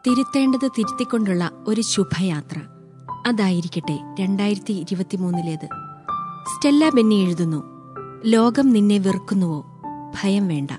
തിരുത്തേണ്ടത് തിരുത്തിക്കൊണ്ടുള്ള ഒരു ശുഭയാത്ര അതായിരിക്കട്ടെ രണ്ടായിരത്തി ഇരുപത്തിമൂന്നിലേത് സ്റ്റെല്ല ബെന്നി എഴുതുന്നു ലോകം നിന്നെ വെറുക്കുന്നുവോ ഭയം വേണ്ട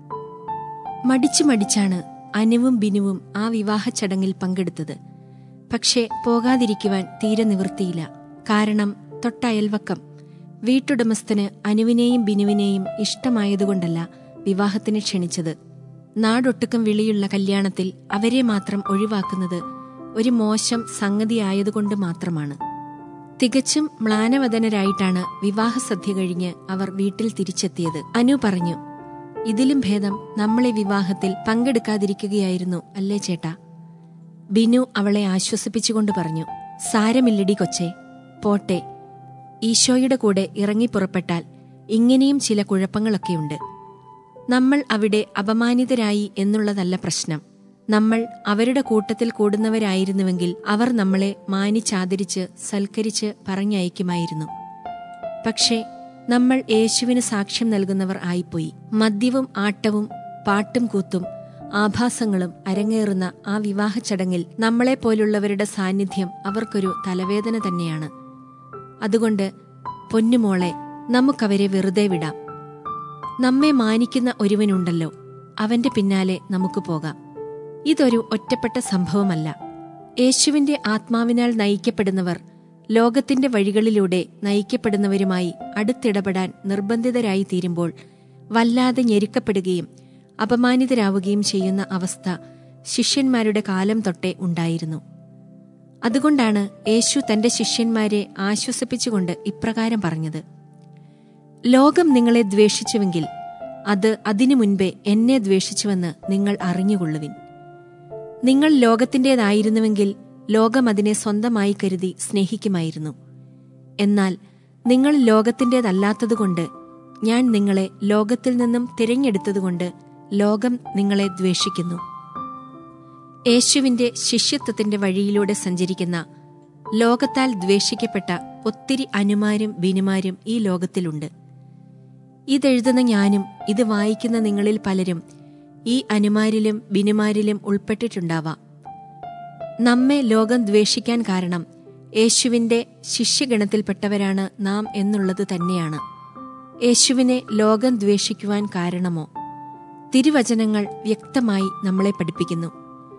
മടിച്ചു മടിച്ചാണ് അനുവും ബിനുവും ആ വിവാഹ ചടങ്ങിൽ പങ്കെടുത്തത് പക്ഷേ പോകാതിരിക്കുവാൻ തീരെ നിവൃത്തിയില്ല കാരണം തൊട്ടയൽവക്കം വീട്ടുടമസ്ഥന് അനുവിനെയും ബിനുവിനെയും ഇഷ്ടമായതുകൊണ്ടല്ല വിവാഹത്തിന് ക്ഷണിച്ചത് നാടൊട്ടുക്കം വിളിയുള്ള കല്യാണത്തിൽ അവരെ മാത്രം ഒഴിവാക്കുന്നത് ഒരു മോശം സംഗതിയായതുകൊണ്ട് മാത്രമാണ് തികച്ചും മ്ലാനവദനരായിട്ടാണ് വിവാഹസദ്യ കഴിഞ്ഞ് അവർ വീട്ടിൽ തിരിച്ചെത്തിയത് അനു പറഞ്ഞു ഇതിലും ഭേദം നമ്മളെ വിവാഹത്തിൽ പങ്കെടുക്കാതിരിക്കുകയായിരുന്നു അല്ലേ ചേട്ടാ ബിനു അവളെ ആശ്വസിപ്പിച്ചുകൊണ്ട് പറഞ്ഞു സാരമില്ലടി കൊച്ചേ പോട്ടെ ഈശോയുടെ കൂടെ ഇറങ്ങിപ്പുറപ്പെട്ടാൽ ഇങ്ങനെയും ചില കുഴപ്പങ്ങളൊക്കെയുണ്ട് നമ്മൾ അവിടെ അപമാനിതരായി എന്നുള്ളതല്ല പ്രശ്നം നമ്മൾ അവരുടെ കൂട്ടത്തിൽ കൂടുന്നവരായിരുന്നുവെങ്കിൽ അവർ നമ്മളെ മാനിച്ചാദരിച്ച് സൽക്കരിച്ച് പറഞ്ഞയക്കുമായിരുന്നു പക്ഷേ നമ്മൾ യേശുവിന് സാക്ഷ്യം നൽകുന്നവർ ആയിപ്പോയി മദ്യവും ആട്ടവും പാട്ടും കൂത്തും ആഭാസങ്ങളും അരങ്ങേറുന്ന ആ വിവാഹ ചടങ്ങിൽ നമ്മളെപ്പോലുള്ളവരുടെ സാന്നിധ്യം അവർക്കൊരു തലവേദന തന്നെയാണ് അതുകൊണ്ട് പൊന്നുമോളെ നമുക്കവരെ വെറുതെ വിടാം നമ്മെ മാനിക്കുന്ന ഒരുവനുണ്ടല്ലോ അവന്റെ പിന്നാലെ നമുക്ക് പോകാം ഇതൊരു ഒറ്റപ്പെട്ട സംഭവമല്ല യേശുവിന്റെ ആത്മാവിനാൽ നയിക്കപ്പെടുന്നവർ ലോകത്തിന്റെ വഴികളിലൂടെ നയിക്കപ്പെടുന്നവരുമായി അടുത്തിടപെടാൻ നിർബന്ധിതരായി തീരുമ്പോൾ വല്ലാതെ ഞെരുക്കപ്പെടുകയും അപമാനിതരാവുകയും ചെയ്യുന്ന അവസ്ഥ ശിഷ്യന്മാരുടെ കാലം തൊട്ടേ ഉണ്ടായിരുന്നു അതുകൊണ്ടാണ് യേശു തന്റെ ശിഷ്യന്മാരെ ആശ്വസിപ്പിച്ചുകൊണ്ട് ഇപ്രകാരം പറഞ്ഞത് ലോകം നിങ്ങളെ ദ്വേഷിച്ചുവെങ്കിൽ അത് അതിനു മുൻപേ എന്നെ ദ്വേഷിച്ചുവെന്ന് നിങ്ങൾ അറിഞ്ഞുകൊള്ളുവിൻ നിങ്ങൾ ലോകത്തിൻ്റെതായിരുന്നുവെങ്കിൽ ലോകം അതിനെ സ്വന്തമായി കരുതി സ്നേഹിക്കുമായിരുന്നു എന്നാൽ നിങ്ങൾ ലോകത്തിൻ്റെതല്ലാത്തതുകൊണ്ട് ഞാൻ നിങ്ങളെ ലോകത്തിൽ നിന്നും തിരഞ്ഞെടുത്തതുകൊണ്ട് ലോകം നിങ്ങളെ ദ്വേഷിക്കുന്നു യേശുവിന്റെ ശിഷ്യത്വത്തിന്റെ വഴിയിലൂടെ സഞ്ചരിക്കുന്ന ലോകത്താൽ ദ്വേഷിക്കപ്പെട്ട ഒത്തിരി അനുമാരും ബിനുമാരും ഈ ലോകത്തിലുണ്ട് ഇതെഴുതുന്ന ഞാനും ഇത് വായിക്കുന്ന നിങ്ങളിൽ പലരും ഈ അനുമാരിലും ബിനുമാരിലും ഉൾപ്പെട്ടിട്ടുണ്ടാവാം നമ്മെ ലോകം ദ്വേഷിക്കാൻ കാരണം യേശുവിന്റെ ശിഷ്യഗണത്തിൽപ്പെട്ടവരാണ് നാം എന്നുള്ളത് തന്നെയാണ് യേശുവിനെ ലോകം ദ്വേഷിക്കുവാൻ കാരണമോ തിരുവചനങ്ങൾ വ്യക്തമായി നമ്മളെ പഠിപ്പിക്കുന്നു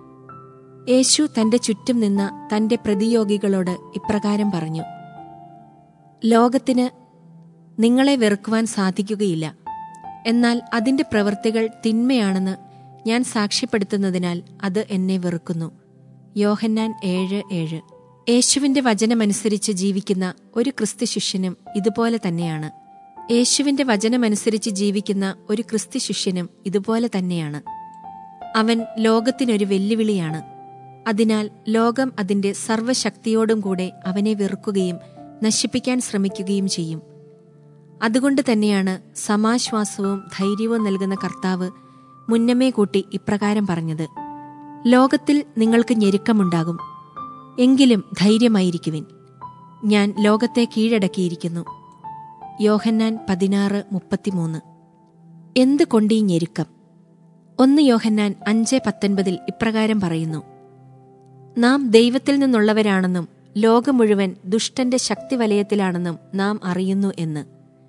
യേശു തന്റെ ചുറ്റും നിന്ന തന്റെ പ്രതിയോഗികളോട് ഇപ്രകാരം പറഞ്ഞു ലോകത്തിന് നിങ്ങളെ വെറുക്കുവാൻ സാധിക്കുകയില്ല എന്നാൽ അതിന്റെ പ്രവൃത്തികൾ തിന്മയാണെന്ന് ഞാൻ സാക്ഷ്യപ്പെടുത്തുന്നതിനാൽ അത് എന്നെ വെറുക്കുന്നു യോഹന്നാൻ ഏഴ് ഏഴ് യേശുവിന്റെ വചനമനുസരിച്ച് ജീവിക്കുന്ന ഒരു ക്രിസ്തു ശിഷ്യനും ഇതുപോലെ തന്നെയാണ് യേശുവിന്റെ വചനമനുസരിച്ച് ജീവിക്കുന്ന ഒരു ക്രിസ്തു ശിഷ്യനും ഇതുപോലെ തന്നെയാണ് അവൻ ലോകത്തിനൊരു വെല്ലുവിളിയാണ് അതിനാൽ ലോകം അതിന്റെ സർവശക്തിയോടും കൂടെ അവനെ വെറുക്കുകയും നശിപ്പിക്കാൻ ശ്രമിക്കുകയും ചെയ്യും അതുകൊണ്ട് തന്നെയാണ് സമാശ്വാസവും ധൈര്യവും നൽകുന്ന കർത്താവ് മുന്നമേ കൂട്ടി ഇപ്രകാരം പറഞ്ഞത് ലോകത്തിൽ നിങ്ങൾക്ക് ഞെരുക്കമുണ്ടാകും എങ്കിലും ധൈര്യമായിരിക്കുവിൻ ഞാൻ ലോകത്തെ കീഴടക്കിയിരിക്കുന്നു യോഹന്നാൻ പതിനാറ് മുപ്പത്തിമൂന്ന് എന്ത് കൊണ്ടീ ഞെരുക്കം ഒന്ന് യോഹന്നാൻ അഞ്ച് പത്തൊൻപതിൽ ഇപ്രകാരം പറയുന്നു നാം ദൈവത്തിൽ നിന്നുള്ളവരാണെന്നും ലോകം മുഴുവൻ ദുഷ്ടന്റെ ശക്തിവലയത്തിലാണെന്നും നാം അറിയുന്നു എന്ന്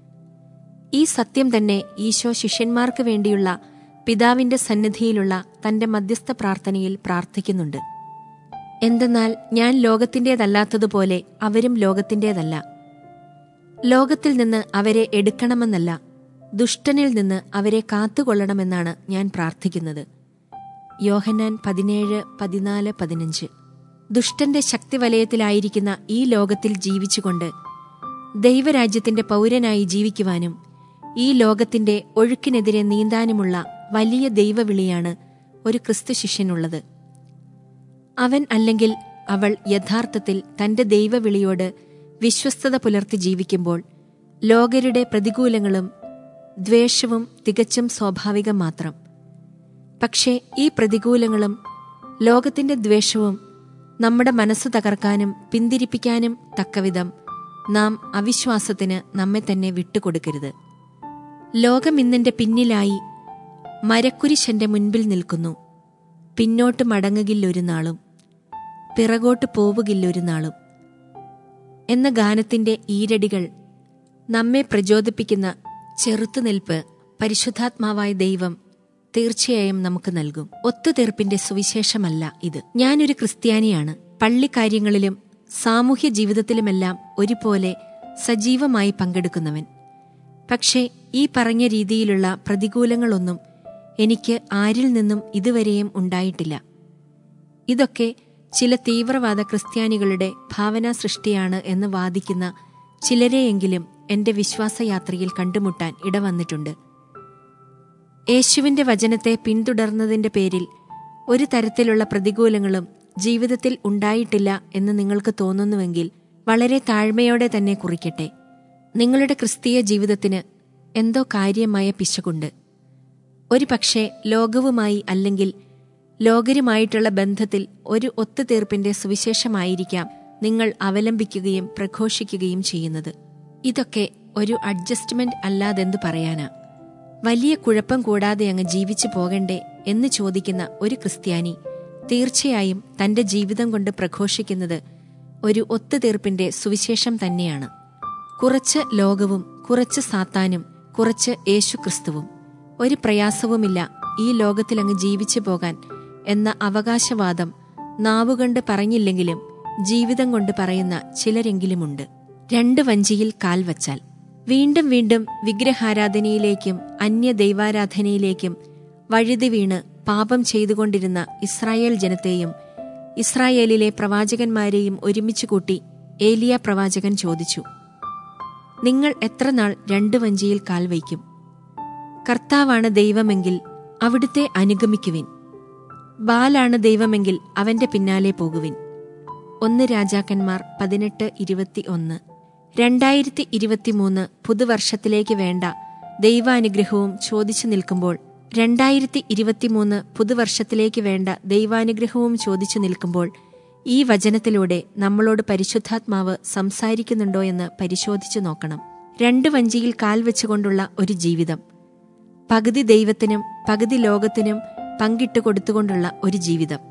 ഈ സത്യം തന്നെ ഈശോ ശിഷ്യന്മാർക്ക് വേണ്ടിയുള്ള പിതാവിന്റെ സന്നിധിയിലുള്ള തന്റെ മധ്യസ്ഥ പ്രാർത്ഥനയിൽ പ്രാർത്ഥിക്കുന്നുണ്ട് എന്തെന്നാൽ ഞാൻ ലോകത്തിൻ്റേതല്ലാത്തതുപോലെ അവരും ലോകത്തിൻ്റേതല്ല ലോകത്തിൽ നിന്ന് അവരെ എടുക്കണമെന്നല്ല ദുഷ്ടനിൽ നിന്ന് അവരെ കാത്തുകൊള്ളണമെന്നാണ് ഞാൻ പ്രാർത്ഥിക്കുന്നത് യോഹന്നാൻ പതിനേഴ് പതിനാല് പതിനഞ്ച് ദുഷ്ടന്റെ ശക്തിവലയത്തിലായിരിക്കുന്ന ഈ ലോകത്തിൽ ജീവിച്ചുകൊണ്ട് ദൈവരാജ്യത്തിന്റെ പൗരനായി ജീവിക്കുവാനും ഈ ലോകത്തിന്റെ ഒഴുക്കിനെതിരെ നീന്താനുമുള്ള വലിയ ദൈവവിളിയാണ് ഒരു ക്രിസ്തു ശിഷ്യനുള്ളത് അവൻ അല്ലെങ്കിൽ അവൾ യഥാർത്ഥത്തിൽ തന്റെ ദൈവവിളിയോട് വിശ്വസ്തത പുലർത്തി ജീവിക്കുമ്പോൾ ലോകരുടെ പ്രതികൂലങ്ങളും ദ്വേഷവും തികച്ചും സ്വാഭാവികം മാത്രം പക്ഷേ ഈ പ്രതികൂലങ്ങളും ലോകത്തിന്റെ ദ്വേഷവും നമ്മുടെ മനസ്സ് തകർക്കാനും പിന്തിരിപ്പിക്കാനും തക്കവിധം നാം അവിശ്വാസത്തിന് നമ്മെ തന്നെ വിട്ടുകൊടുക്കരുത് ലോകം ഇന്നെന്റെ പിന്നിലായി മരക്കുരിശന്റെ മുൻപിൽ നിൽക്കുന്നു പിന്നോട്ട് മടങ്ങുകില്ലൊരു നാളും പിറകോട്ട് പോവുകില്ലൊരു നാളും എന്ന ഗാനത്തിന്റെ ഈരടികൾ നമ്മെ പ്രചോദിപ്പിക്കുന്ന ചെറുത്തുനിൽപ്പ് പരിശുദ്ധാത്മാവായ ദൈവം തീർച്ചയായും നമുക്ക് നൽകും ഒത്തുതീർപ്പിന്റെ സുവിശേഷമല്ല ഇത് ഞാനൊരു ക്രിസ്ത്യാനിയാണ് പള്ളിക്കാര്യങ്ങളിലും സാമൂഹ്യ ജീവിതത്തിലുമെല്ലാം ഒരുപോലെ സജീവമായി പങ്കെടുക്കുന്നവൻ പക്ഷേ ഈ പറഞ്ഞ രീതിയിലുള്ള പ്രതികൂലങ്ങളൊന്നും എനിക്ക് ആരിൽ നിന്നും ഇതുവരെയും ഉണ്ടായിട്ടില്ല ഇതൊക്കെ ചില തീവ്രവാദ ക്രിസ്ത്യാനികളുടെ ഭാവനാ സൃഷ്ടിയാണ് എന്ന് വാദിക്കുന്ന ചിലരെയെങ്കിലും എന്റെ വിശ്വാസയാത്രയിൽ കണ്ടുമുട്ടാൻ ഇടവന്നിട്ടുണ്ട് യേശുവിന്റെ വചനത്തെ പിന്തുടർന്നതിന്റെ പേരിൽ ഒരു തരത്തിലുള്ള പ്രതികൂലങ്ങളും ജീവിതത്തിൽ ഉണ്ടായിട്ടില്ല എന്ന് നിങ്ങൾക്ക് തോന്നുന്നുവെങ്കിൽ വളരെ താഴ്മയോടെ തന്നെ കുറിക്കട്ടെ നിങ്ങളുടെ ക്രിസ്തീയ ജീവിതത്തിന് എന്തോ കാര്യമായ പിശകുണ്ട് ഒരു പക്ഷേ ലോകവുമായി അല്ലെങ്കിൽ ലോകരുമായിട്ടുള്ള ബന്ധത്തിൽ ഒരു ഒത്തുതീർപ്പിന്റെ സുവിശേഷമായിരിക്കാം നിങ്ങൾ അവലംബിക്കുകയും പ്രഘോഷിക്കുകയും ചെയ്യുന്നത് ഇതൊക്കെ ഒരു അഡ്ജസ്റ്റ്മെന്റ് അല്ലാതെന്തു പറയാനാ വലിയ കുഴപ്പം കൂടാതെ അങ്ങ് ജീവിച്ചു പോകണ്ടേ എന്ന് ചോദിക്കുന്ന ഒരു ക്രിസ്ത്യാനി തീർച്ചയായും തന്റെ ജീവിതം കൊണ്ട് പ്രഘോഷിക്കുന്നത് ഒരു ഒത്തുതീർപ്പിന്റെ സുവിശേഷം തന്നെയാണ് കുറച്ച് ലോകവും കുറച്ച് സാത്താനും കുറച്ച് യേശുക്രിസ്തുവും ഒരു പ്രയാസവുമില്ല ഈ ലോകത്തിലങ്ങ് ജീവിച്ചു പോകാൻ എന്ന അവകാശവാദം നാവുകൊണ്ട് പറഞ്ഞില്ലെങ്കിലും ജീവിതം കൊണ്ട് പറയുന്ന ചിലരെങ്കിലുമുണ്ട് രണ്ട് വഞ്ചിയിൽ കാൽ വച്ചാൽ വീണ്ടും വീണ്ടും വിഗ്രഹാരാധനയിലേക്കും അന്യ ദൈവാരാധനയിലേക്കും വഴുതി വീണ് പാപം ചെയ്തുകൊണ്ടിരുന്ന ഇസ്രായേൽ ജനത്തെയും ഇസ്രായേലിലെ പ്രവാചകന്മാരെയും ഒരുമിച്ച് കൂട്ടി ഏലിയ പ്രവാചകൻ ചോദിച്ചു നിങ്ങൾ എത്ര നാൾ രണ്ട് വഞ്ചിയിൽ കാൽ വയ്ക്കും കർത്താവാണ് ദൈവമെങ്കിൽ അവിടുത്തെ അനുഗമിക്കുവിൻ ബാലാണ് ദൈവമെങ്കിൽ അവന്റെ പിന്നാലെ പോകുവിൻ ഒന്ന് രാജാക്കന്മാർ പതിനെട്ട് ഇരുപത്തി ഒന്ന് രണ്ടായിരത്തി ഇരുപത്തിമൂന്ന് പുതുവർഷത്തിലേക്ക് വേണ്ട ദൈവാനുഗ്രഹവും ചോദിച്ചു നിൽക്കുമ്പോൾ രണ്ടായിരത്തി ഇരുപത്തിമൂന്ന് പുതുവർഷത്തിലേക്ക് വേണ്ട ദൈവാനുഗ്രഹവും ചോദിച്ചു നിൽക്കുമ്പോൾ ഈ വചനത്തിലൂടെ നമ്മളോട് പരിശുദ്ധാത്മാവ് സംസാരിക്കുന്നുണ്ടോ എന്ന് പരിശോധിച്ചു നോക്കണം രണ്ട് വഞ്ചിയിൽ കാൽ വെച്ചുകൊണ്ടുള്ള ഒരു ജീവിതം പകുതി ദൈവത്തിനും പകുതി ലോകത്തിനും പങ്കിട്ട് കൊടുത്തുകൊണ്ടുള്ള ഒരു ജീവിതം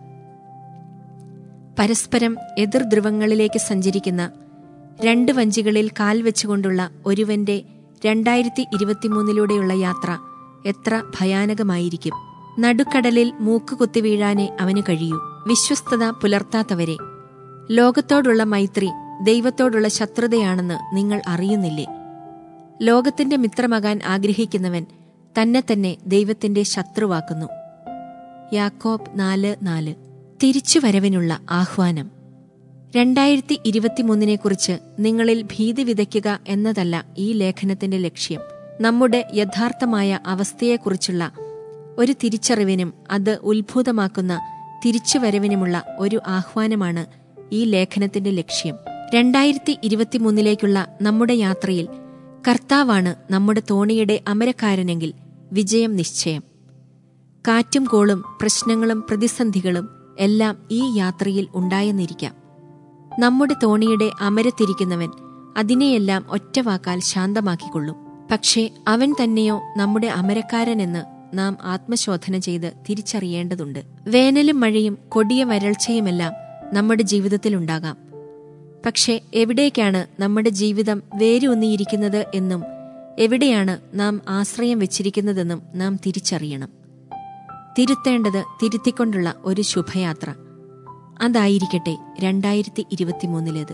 പരസ്പരം എതിർ ധ്രുവങ്ങളിലേക്ക് സഞ്ചരിക്കുന്ന രണ്ട് വഞ്ചികളിൽ കാൽ വെച്ചുകൊണ്ടുള്ള ഒരുവന്റെ രണ്ടായിരത്തി ഇരുപത്തിമൂന്നിലൂടെയുള്ള യാത്ര എത്ര ഭയാനകമായിരിക്കും നടുക്കടലിൽ മൂക്ക് കുത്തി വീഴാനേ അവന് കഴിയൂ വിശ്വസ്തത പുലർത്താത്തവരെ ലോകത്തോടുള്ള മൈത്രി ദൈവത്തോടുള്ള ശത്രുതയാണെന്ന് നിങ്ങൾ അറിയുന്നില്ലേ ലോകത്തിന്റെ മിത്രമാകാൻ ആഗ്രഹിക്കുന്നവൻ തന്നെ തന്നെ ദൈവത്തിന്റെ ശത്രുവാക്കുന്നു യാക്കോബ് നാല് നാല് തിരിച്ചുവരവിനുള്ള ആഹ്വാനം രണ്ടായിരത്തി ഇരുപത്തിമൂന്നിനെക്കുറിച്ച് നിങ്ങളിൽ ഭീതി വിതയ്ക്കുക എന്നതല്ല ഈ ലേഖനത്തിന്റെ ലക്ഷ്യം നമ്മുടെ യഥാർത്ഥമായ അവസ്ഥയെക്കുറിച്ചുള്ള ഒരു തിരിച്ചറിവിനും അത് ഉത്ഭൂതമാക്കുന്ന തിരിച്ചുവരവിനുമുള്ള ഒരു ആഹ്വാനമാണ് ഈ ലേഖനത്തിന്റെ ലക്ഷ്യം രണ്ടായിരത്തി ഇരുപത്തിമൂന്നിലേക്കുള്ള നമ്മുടെ യാത്രയിൽ കർത്താവാണ് നമ്മുടെ തോണിയുടെ അമരക്കാരനെങ്കിൽ വിജയം നിശ്ചയം കാറ്റും കോളും പ്രശ്നങ്ങളും പ്രതിസന്ധികളും എല്ലാം ഈ യാത്രയിൽ ഉണ്ടായെന്നിരിക്കാം നമ്മുടെ തോണിയുടെ അമരത്തിരിക്കുന്നവൻ അതിനെയെല്ലാം ഒറ്റവാക്കാൽ ശാന്തമാക്കിക്കൊള്ളും പക്ഷേ അവൻ തന്നെയോ നമ്മുടെ അമരക്കാരനെന്ന് നാം ആത്മശോധന ചെയ്ത് തിരിച്ചറിയേണ്ടതുണ്ട് വേനലും മഴയും കൊടിയ വരൾച്ചയുമെല്ലാം നമ്മുടെ ജീവിതത്തിലുണ്ടാകാം പക്ഷേ എവിടേക്കാണ് നമ്മുടെ ജീവിതം വേരൂന്നിയിരിക്കുന്നത് എന്നും എവിടെയാണ് നാം ആശ്രയം വെച്ചിരിക്കുന്നതെന്നും നാം തിരിച്ചറിയണം തിരുത്തേണ്ടത് തിരുത്തിക്കൊണ്ടുള്ള ഒരു ശുഭയാത്ര അതായിരിക്കട്ടെ രണ്ടായിരത്തി ഇരുപത്തിമൂന്നിലേത്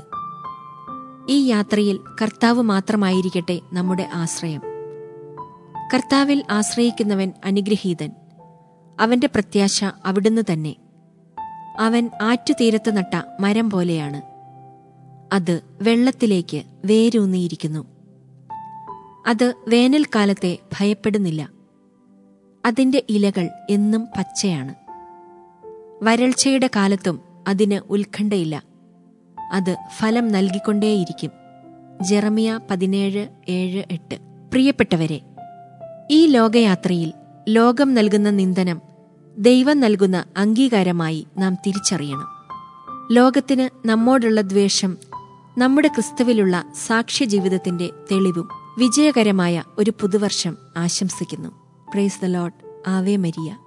ഈ യാത്രയിൽ കർത്താവ് മാത്രമായിരിക്കട്ടെ നമ്മുടെ ആശ്രയം കർത്താവിൽ ആശ്രയിക്കുന്നവൻ അനുഗ്രഹീതൻ അവന്റെ പ്രത്യാശ അവിടുന്ന് തന്നെ അവൻ ആറ്റുതീരത്ത് നട്ട മരം പോലെയാണ് അത് വെള്ളത്തിലേക്ക് വേരൂന്നിയിരിക്കുന്നു അത് വേനൽക്കാലത്തെ ഭയപ്പെടുന്നില്ല അതിന്റെ ഇലകൾ എന്നും പച്ചയാണ് വരൾച്ചയുടെ കാലത്തും അതിന് ഉത്കണ്ഠയില്ല അത് ഫലം നൽകിക്കൊണ്ടേയിരിക്കും ജെറമിയ പതിനേഴ് ഏഴ് എട്ട് പ്രിയപ്പെട്ടവരെ ഈ ലോകയാത്രയിൽ ലോകം നൽകുന്ന നിന്ദനം ദൈവം നൽകുന്ന അംഗീകാരമായി നാം തിരിച്ചറിയണം ലോകത്തിന് നമ്മോടുള്ള ദ്വേഷം നമ്മുടെ ക്രിസ്തുവിലുള്ള സാക്ഷ്യജീവിതത്തിന്റെ തെളിവും വിജയകരമായ ഒരു പുതുവർഷം ആശംസിക്കുന്നു praise the Lord Ave Maria